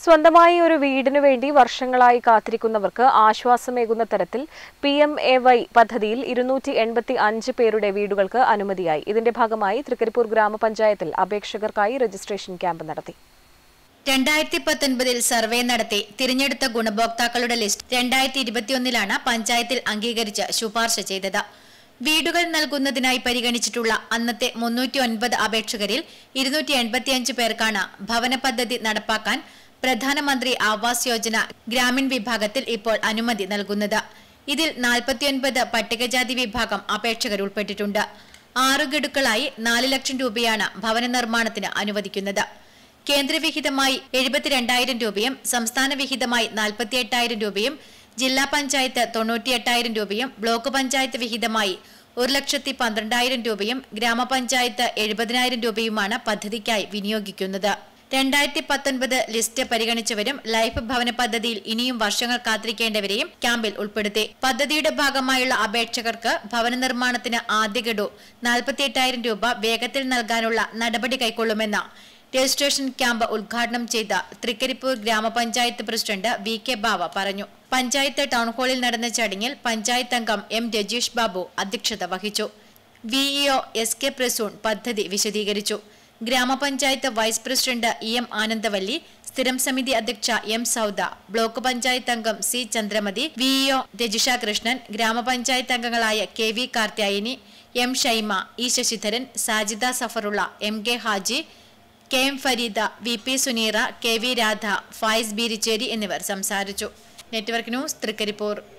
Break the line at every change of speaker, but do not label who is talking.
സ്വന്തമായി ഒരു വീടിനു വേണ്ടി വർഷങ്ങളായി കാത്തിരിക്കുന്നവർക്ക് ആശ്വാസമേകുന്ന തരത്തിൽ പി എം എ വൈ പദ്ധതിയിൽ ഇരുന്നൂറ്റി എൺപത്തി അഞ്ച് പേരുടെ വീടുകൾക്ക് അനുമതിയായി ഇതിന്റെ ഭാഗമായി തൃക്കരിപ്പൂർ ഗ്രാമപഞ്ചായത്തിൽ അപേക്ഷകർക്കായി രജിസ്ട്രേഷൻ ക്യാമ്പ് നടത്തി
രണ്ടായിരത്തി പത്തൊൻപതിൽ സർവേ നടത്തി തിരഞ്ഞെടുത്ത ഗുണഭോക്താക്കളുടെ ലിസ്റ്റ് രണ്ടായിരത്തി ഇരുപത്തിയൊന്നിലാണ് പഞ്ചായത്തിൽ അംഗീകരിച്ച് ശുപാർശ ചെയ്തത് വീടുകൾ നൽകുന്നതിനായി പരിഗണിച്ചിട്ടുള്ള അന്നത്തെ മുന്നൂറ്റി ഒൻപത് അപേക്ഷകരിൽ ഇരുന്നൂറ്റി എൺപത്തിയഞ്ച് പേർക്കാണ് ഭവന പദ്ധതി നടപ്പാക്കാൻ പ്രധാനമന്ത്രി ആവാസ് യോജന ഗ്രാമീൺ വിഭാഗത്തിൽ ഇപ്പോൾ അനുമതി നൽകുന്നത് ഇതിൽ നാൽപ്പത്തിയൊൻപത് പട്ടികജാതി വിഭാഗം അപേക്ഷകർ ഉൾപ്പെട്ടിട്ടുണ്ട് ആറു ഗഡുക്കളായി നാല് ലക്ഷം രൂപയാണ് ഭവന നിർമ്മാണത്തിന് അനുവദിക്കുന്നത് കേന്ദ്രവിഹിതമായി എഴുപത്തിരണ്ടായിരം രൂപയും സംസ്ഥാന വിഹിതമായി നാൽപ്പത്തിയെട്ടായിരം രൂപയും ജില്ലാ പഞ്ചായത്ത് തൊണ്ണൂറ്റിയെട്ടായിരം രൂപയും ബ്ലോക്ക് പഞ്ചായത്ത് വിഹിതമായി ഒരു ലക്ഷത്തി പന്ത്രണ്ടായിരം രൂപയും ഗ്രാമപഞ്ചായത്ത് എഴുപതിനായിരം രൂപയുമാണ് പദ്ധതിക്കായി വിനിയോഗിക്കുന്നത് രണ്ടായിരത്തി പത്തൊൻപത് ലിസ്റ്റ് പരിഗണിച്ചവരും ലൈഫ് ഭവന പദ്ധതിയിൽ ഇനിയും വർഷങ്ങൾ കാത്തിരിക്കേണ്ടവരെയും ക്യാമ്പിൽ ഉൾപ്പെടുത്തി പദ്ധതിയുടെ ഭാഗമായുള്ള അപേക്ഷകർക്ക് ഭവന നിർമ്മാണത്തിന് ആദ്യ ഗഡു നാൽപ്പത്തിയെട്ടായിരം രൂപ വേഗത്തിൽ നൽകാനുള്ള നടപടി കൈക്കൊള്ളുമെന്ന് രജിസ്ട്രേഷൻ ക്യാമ്പ് ഉദ്ഘാടനം ചെയ്ത തൃക്കരിപ്പൂർ ഗ്രാമപഞ്ചായത്ത് പ്രസിഡന്റ് വി കെ ബാവ പറഞ്ഞു പഞ്ചായത്ത് ടൗൺഹാളിൽ നടന്ന ചടങ്ങിൽ പഞ്ചായത്ത് അംഗം എം രജീഷ് ബാബു അധ്യക്ഷത വഹിച്ചു വിഇഒ എസ് കെ പ്രസൂൺ പദ്ധതി വിശദീകരിച്ചു ഗ്രാമപഞ്ചായത്ത് vice president E M Anandavalli സ്ഥിരം സമിതി അധ്യക്ഷ എം സൗദ ബ്ലോക്ക് പഞ്ചായത്ത് അംഗം സി ചന്ദ്രമതി വിഇഒ രജിഷ കൃഷ്ണൻ ഗ്രാമപഞ്ചായത്ത് അംഗങ്ങളായ K V Karthyayani M Shaima E Sasidharan Sajida Safarulla M K Haji K M Fareeda V P Suneera K V Radha Fayis Beerichery എന്നിവർ സംസാരിച്ചു നെറ്റ്വർക്ക് ന്യൂസ് തൃക്കരിപ്പൂർ